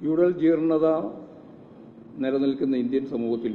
Feudal ജീർണത നിലനിൽക്കുന്ന Indian സമൂഹത്തിൽ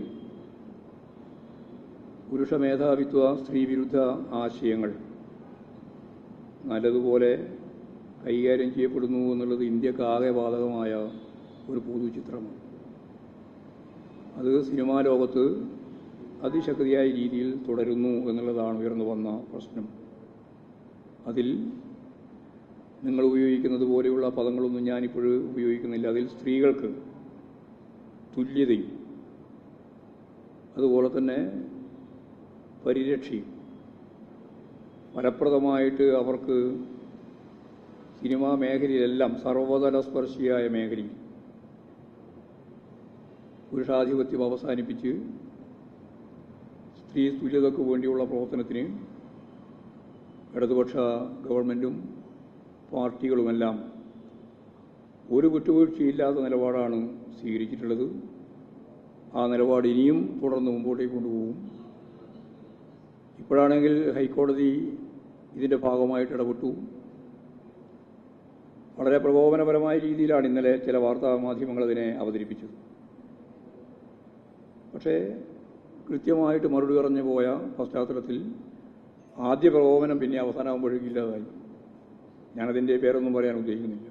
പുരുഷ മേധാവിത്വ സ്ത്രീവിരുദ്ധ ആശയങ്ങൾ നല്ലതുപോലെ കൈകാര്യം ചെയ്യപ്പെടുന്നു എന്നുള്ളത് ഇന്ത്യക്കാകെ ബാധകമായ ഒരു പൊതുചിത്രമാണ് അത് സിനിമാ ലോകത്ത് അതിശക്തിയായ രീതിയിൽ തുടരുന്നു എന്നുള്ളതാണ് ഉയർന്നു വന്ന പ്രശ്നം അതിൽ നിങ്ങൾ ഉപയോഗിക്കുന്നത് പോലെയുള്ള പദങ്ങളൊന്നും ഞാനിപ്പോഴും ഉപയോഗിക്കുന്നില്ല അതിൽ സ്ത്രീകൾക്ക് തുല്യതയും അതുപോലെ തന്നെ പരിരക്ഷയും ഫലപ്രദമായിട്ട് അവർക്ക് സിനിമാ മേഖലയിലെല്ലാം സർവതല സ്പർശിയായ മേഖലയിൽ പുരുഷാധിപത്യം അവസാനിപ്പിച്ച് സ്ത്രീ തുല്യതയ്ക്ക് വേണ്ടിയുള്ള പ്രവർത്തനത്തിന് ഇടതുപക്ഷ ഗവൺമെൻറ്റും പാർട്ടികളുമെല്ലാം ഒരു വിട്ടുവീഴ്ചയില്ലാത്ത നിലപാടാണ് സ്വീകരിച്ചിട്ടുള്ളത് ആ നിലപാട് ഇനിയും തുടർന്ന് മുമ്പോട്ടേക്ക് കൊണ്ടുപോകും ഇപ്പോഴാണെങ്കിൽ ഹൈക്കോടതി ഇതിൻ്റെ ഭാഗമായിട്ട് ഇടപെട്ടു വളരെ പ്രകോപനപരമായ രീതിയിലാണ് ഇന്നലെ ചില വാർത്താ മാധ്യമങ്ങൾ അതിനെ അവതരിപ്പിച്ചത് പക്ഷേ കൃത്യമായിട്ട് മറുപടി പറഞ്ഞു പോയ പശ്ചാത്തലത്തിൽ ആദ്യ പ്രകോപനം പിന്നെ അവസാനമാകുമ്പോഴേക്കും ഇല്ലാതായി ഞാനതിൻ്റെ പേരൊന്നും പറയാൻ ഉദ്ദേശിക്കുന്നില്ല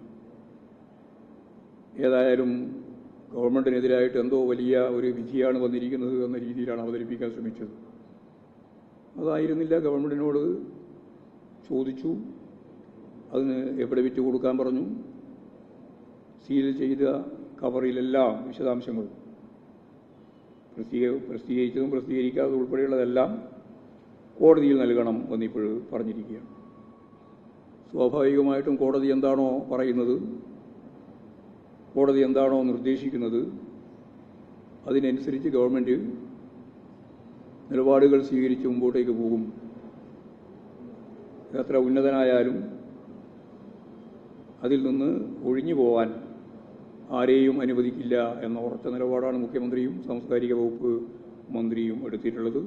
ഏതായാലും ഗവൺമെൻറ്റിനെതിരായിട്ട് എന്തോ വലിയ ഒരു വിധിയാണ് വന്നിരിക്കുന്നത് എന്ന രീതിയിലാണ് അവതരിപ്പിക്കാൻ ശ്രമിച്ചത് അതായിരുന്നില്ല ഗവൺമെൻറ്റിനോട് ചോദിച്ചു അതിന് എവിടെ വിറ്റ് കൊടുക്കാൻ പറഞ്ഞു സീൽ ചെയ്ത കവറിലെല്ലാം വിശദാംശങ്ങൾ പ്രസിദ്ധീക പ്രസിദ്ധീകരിച്ചതും പ്രസിദ്ധീകരിക്കാത്തതും ഉൾപ്പെടെയുള്ളതെല്ലാം കോടതിയിൽ നൽകണം എന്നിപ്പോൾ പറഞ്ഞിരിക്കുകയാണ് സ്വാഭാവികമായിട്ടും കോടതി എന്താണോ പറയുന്നത് കോടതി എന്താണോ നിർദ്ദേശിക്കുന്നത് അതിനനുസരിച്ച് ഗവൺമെൻറ് നിലപാടുകൾ സ്വീകരിച്ച് മുമ്പോട്ടേക്ക് പോകും എത്ര ഉന്നതനായാലും അതിൽ നിന്ന് ഒഴിഞ്ഞു പോവാൻ ആരെയും അനുവദിക്കില്ല എന്ന ഉറച്ച നിലപാടാണ് മുഖ്യമന്ത്രിയും സാംസ്കാരിക വകുപ്പ് മന്ത്രിയും എടുത്തിട്ടുള്ളത്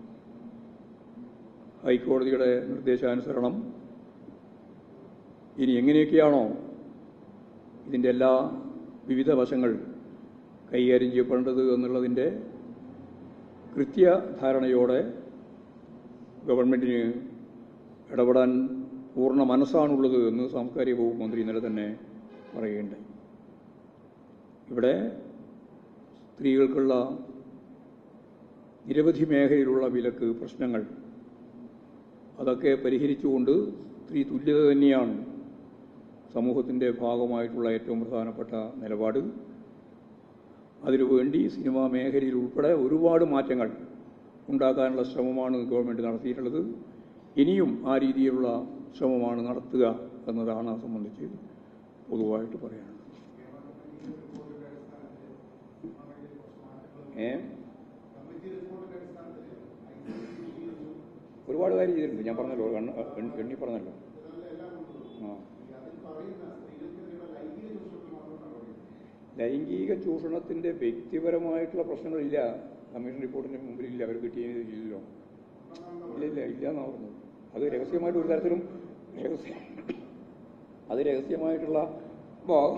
ഹൈക്കോടതിയുടെ നിർദ്ദേശാനുസരണം ഇനി എങ്ങനെയൊക്കെയാണോ ഇതിൻ്റെ എല്ലാ വിവിധ വശങ്ങൾ കൈകാര്യം ചെയ്യപ്പെടേണ്ടത് എന്നുള്ളതിൻ്റെ കൃത്യധാരണയോടെ ഗവൺമെൻറ്റിന് ഇടപെടാൻ പൂർണ്ണ മനസ്സാണുള്ളത് എന്ന് സാംസ്കാരിക വകുപ്പ് മന്ത്രി ഇന്നലെ തന്നെ പറയുകയുണ്ടായി ഇവിടെ സ്ത്രീകൾക്കുള്ള നിരവധി മേഖലയിലുള്ള വിലക്ക് പ്രശ്നങ്ങൾ അതൊക്കെ പരിഹരിച്ചുകൊണ്ട് സ്ത്രീ തുല്യത തന്നെയാണ് സമൂഹത്തിൻ്റെ ഭാഗമായിട്ടുള്ള ഏറ്റവും പ്രധാനപ്പെട്ട നിലപാട് അതിനുവേണ്ടി സിനിമാ മേഖലയിൽ ഉൾപ്പെടെ ഒരുപാട് മാറ്റങ്ങൾ ഉണ്ടാക്കാനുള്ള ശ്രമമാണ് ഗവൺമെൻറ് നടത്തിയിട്ടുള്ളത് ഇനിയും ആ രീതിയിലുള്ള ശ്രമമാണ് നടത്തുക എന്നതാണ് അത് സംബന്ധിച്ച് പൊതുവായിട്ട് പറയാനുള്ളത് ഏ ഒരുപാട് കാര്യം ചെയ്തിട്ടുണ്ട് ഞാൻ പറഞ്ഞല്ലോ എണ്ണ- എണ്ണ- എണ്ണി പറഞ്ഞല്ലോ ആ ലൈംഗിക ചൂഷണത്തിന്റെ വ്യക്തിപരമായിട്ടുള്ള പ്രശ്നങ്ങളില്ല കമ്മീഷൻ റിപ്പോർട്ടിന്റെ മുമ്പിലില്ല അവർ കിട്ടിയതില്ലല്ലോ ഇല്ല ഇല്ല ഇല്ല എന്നാ പറഞ്ഞത് അത് രഹസ്യമായിട്ട് ഒരു തരത്തിലും രഹസ്യം അത് രഹസ്യമായിട്ടുള്ള ഭാഗം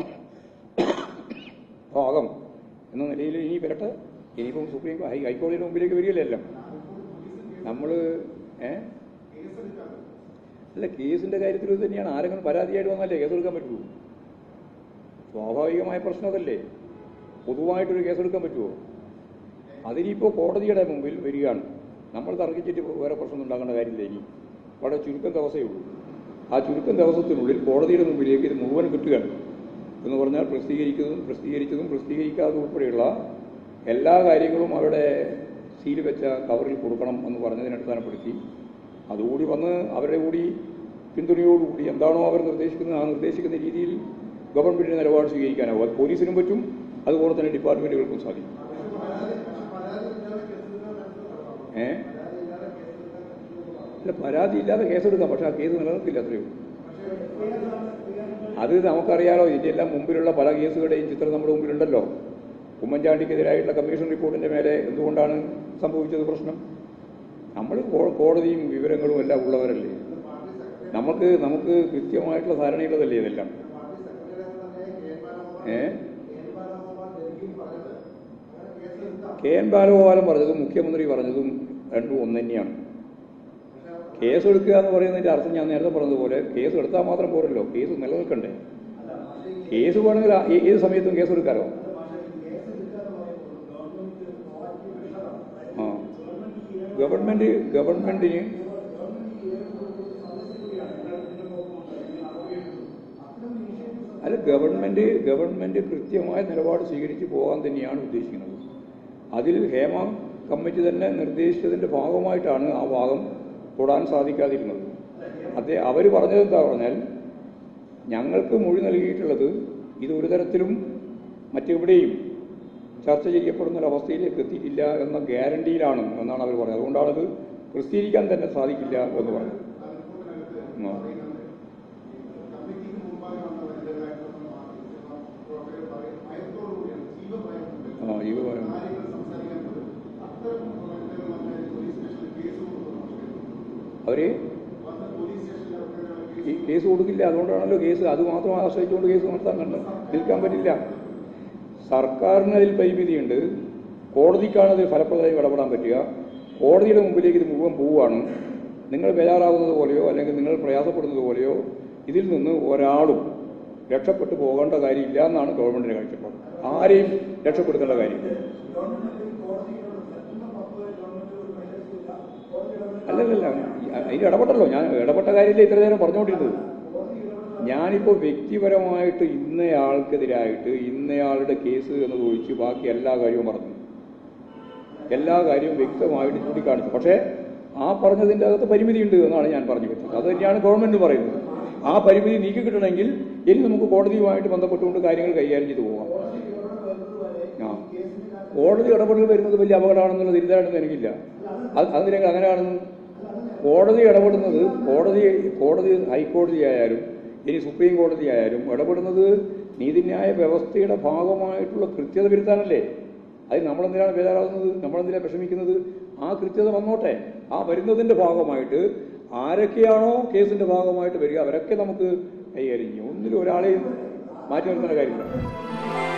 ഭാഗം എന്ന നിലയിൽ ഇനി വരട്ടെ ഇനിയിപ്പം സുപ്രീം ഹൈ ഹൈക്കോടതിയുടെ മുമ്പിലേക്ക് വരികയല്ലോ നമ്മൾ ഏ അല്ല കേസിന്റെ കാര്യത്തിൽ ഇത് തന്നെയാണ് ആരെങ്കിലും പരാതിയായിട്ട് വന്നാലേ കേസെടുക്കാൻ പറ്റുള്ളൂ സ്വാഭാവികമായ പ്രശ്നം അതല്ലേ പൊതുവായിട്ടൊരു കേസെടുക്കാൻ പറ്റുമോ അതിനിപ്പോൾ കോടതിയുടെ മുമ്പിൽ വരികയാണ് നമ്മൾ തർക്കിച്ചിട്ട് വേറെ പ്രശ്നം ഉണ്ടാക്കേണ്ട കാര്യമില്ല ഇനി വളരെ ചുരുക്കം ദിവസമേ ഉള്ളൂ ആ ചുരുക്കം ദിവസത്തിനുള്ളിൽ കോടതിയുടെ മുമ്പിലേക്ക് ഇത് മുഴുവൻ കിട്ടുകയാണ് എന്ന് പറഞ്ഞാൽ പ്രസിദ്ധീകരിക്കുന്നതും പ്രസിദ്ധീകരിച്ചതും പ്രസിദ്ധീകരിക്കാത്തതും ഉൾപ്പെടെയുള്ള എല്ലാ കാര്യങ്ങളും അവരുടെ സീൽ വെച്ച കവറിൽ കൊടുക്കണം എന്ന് പറഞ്ഞതിനെ അടിസ്ഥാനപ്പെടുത്തി അതുകൂടി വന്ന് അവരുടെ കൂടി പിന്തുണയോടുകൂടി എന്താണോ അവർ നിർദ്ദേശിക്കുന്നത് ആ നിർദ്ദേശിക്കുന്ന രീതിയിൽ ഗവൺമെന്റിന്റെ നിലപാട് സ്വീകരിക്കാനാവും അത് പോലീസിനും പറ്റും അതുപോലെ തന്നെ ഡിപ്പാർട്ട്മെന്റുകൾക്കും സാധിക്കും ഏ അല്ല പരാതി ഇല്ലാതെ കേസെടുക്കാം പക്ഷെ ആ കേസ് നിലനിർത്തില്ല അത്രയേ ഉള്ളൂ അത് നമുക്കറിയാലോ ഇതിന്റെ എല്ലാം മുമ്പിലുള്ള പല കേസുകളുടെയും ചിത്രം നമ്മുടെ മുമ്പിലുണ്ടല്ലോ ഉമ്മൻചാണ്ടിക്കെതിരായിട്ടുള്ള കമ്മീഷൻ റിപ്പോർട്ടിന്റെ മേലെ എന്തുകൊണ്ടാണ് സംഭവിച്ചത് പ്രശ്നം നമ്മൾ കോ- കോടതിയും വിവരങ്ങളും എല്ലാം ഉള്ളവരല്ലേ നമുക്ക് നമുക്ക് കൃത്യമായിട്ടുള്ള ധാരണയുള്ളതല്ലേ ഇതെല്ലാം ഏ കെ എൻ ബാലഗോപാലൻ പറഞ്ഞതും മുഖ്യമന്ത്രി പറഞ്ഞതും രണ്ടും ഒന്ന് തന്നെയാണ് കേസ് എടുക്കുക എന്ന് പറയുന്നതിന്റെ അർത്ഥം ഞാൻ നേരത്തെ പറഞ്ഞതുപോലെ കേസ് എടുത്താൽ മാത്രം പോരല്ലോ കേസ് നിലനിൽക്കണ്ടേ കേസ് വേണമെങ്കിൽ ആ- ഏ- ഏത് സമയത്തും കേസ് എടുക്കാലോ ആ ഗവൺമെന്റ് ഗവൺമെന്റിന് അല്ല ഗവൺമെന്റ് ഗവൺമെന്റ് കൃത്യമായ നിലപാട് സ്വീകരിച്ച് പോകാൻ തന്നെയാണ് ഉദ്ദേശിക്കുന്നത് അതിൽ ഹേമ കമ്മിറ്റി തന്നെ നിർദ്ദേശിച്ചതിന്റെ ഭാഗമായിട്ടാണ് ആ ഭാഗം തൊടാൻ സാധിക്കാതിരുന്നത് അതേ അവർ പറഞ്ഞത് എന്താ പറഞ്ഞാൽ ഞങ്ങൾക്ക് മൊഴി നൽകിയിട്ടുള്ളത് ഇത് ഒരു തരത്തിലും മറ്റെവിടെയും ചർച്ച ചെയ്യപ്പെടുന്ന ഒരു അവസ്ഥയിലേക്ക് എത്തിയിട്ടില്ല എന്ന ഗ്യാരണ്ടിയിലാണ് എന്നാണ് അവർ പറഞ്ഞത് അതുകൊണ്ടാണത് പ്രസിദ്ധീകരിക്കാൻ തന്നെ സാധിക്കില്ല എന്ന് പറഞ്ഞത് ആ. ആ ഈ വിവരം. അവര് ഈ കേസ് കൊടുക്കില്ല അതുകൊണ്ടാണല്ലോ കേസ് അത് മാത്രം ആശ്രയിച്ചുകൊണ്ട് കേസ് നടത്താൻ കണ്ടത് നിൽക്കാൻ പറ്റില്ല സർക്കാരിന് അതിൽ പരിമിതിയുണ്ട് കോടതിക്കാണ് അതിൽ ഫലപ്രദമായി ഇടപെടാൻ പറ്റുക കോടതിയുടെ മുമ്പിലേക്ക് ഇത് മുഴുവൻ പോവുകയാണ് നിങ്ങൾ ബേജാറാകുന്നത് പോലെയോ അല്ലെങ്കിൽ നിങ്ങൾ പ്രയാസപ്പെടുന്നത് പോലെയോ ഇതിൽ നിന്ന് ഒരാളും രക്ഷപ്പെട്ടു പോകേണ്ട കാര്യമില്ല എന്നാണ് ഗവൺമെന്റിന്റെ കാഴ്ചപ്പാട് ആരെയും രക്ഷപ്പെടുത്തേണ്ട കാര്യമില്ല അല്ലല്ലല്ല അതിൽ ഇടപെട്ടല്ലോ ഞാൻ ഇടപെട്ട കാര്യമില്ല ഇത്ര നേരം പറഞ്ഞുകൊണ്ടിരുന്നത് ഞാനിപ്പോൾ വ്യക്തിപരമായിട്ട് ഇന്നയാൾക്കെതിരായിട്ട് ഇന്നയാളുടെ കേസ് എന്ന് ചോദിച്ച് ബാക്കി എല്ലാ കാര്യവും പറഞ്ഞു എല്ലാ കാര്യവും വ്യക്തമായിട്ട് ചൂണ്ടിക്കാണിച്ചു പക്ഷേ ആ പറഞ്ഞതിൻ്റെ അകത്ത് പരിമിതിയുണ്ട് എന്നാണ് ഞാൻ പറഞ്ഞു വെച്ചത് അത് തന്നെയാണ് ഗവൺമെന്റ് പറയുന്നത് ആ പരിമിതി നീക്കി കിട്ടണമെങ്കിൽ ഇനി നമുക്ക് കോടതിയുമായിട്ട് ബന്ധപ്പെട്ടുകൊണ്ട് കാര്യങ്ങൾ കൈകാര്യം ചെയ്തു പോകാം ആ കോടതി ഇടപെടൽ വരുന്നത് വലിയ അപകടമാണെന്നുള്ള തിരിച്ചറിയാനൊന്നും എനിക്കില്ല അത് അതിലേക്ക് അങ്ങനെയാണെന്ന് കോടതി ഇടപെടുന്നത് കോടതി കോടതി ഹൈക്കോടതി ആയാലും ഇനി സുപ്രീം കോടതി ആയാലും ഇടപെടുന്നത് നീതിന്യായ വ്യവസ്ഥയുടെ ഭാഗമായിട്ടുള്ള കൃത്യത വരുത്താനല്ലേ അത് നമ്മളെന്തിനാണ് ബേജാറാകുന്നത് നമ്മളെന്തിനാണ് വിഷമിക്കുന്നത് ആ കൃത്യത വന്നോട്ടെ ആ വരുന്നതിന്റെ ഭാഗമായിട്ട് ആരൊക്കെയാണോ കേസിന്റെ ഭാഗമായിട്ട് വരിക അവരൊക്കെ നമുക്ക് കൈകാര്യം ചെയ്യും ഒന്നിലും ഒരാളെയും മാറ്റി നിർത്തേണ്ട കാര്യമില്ല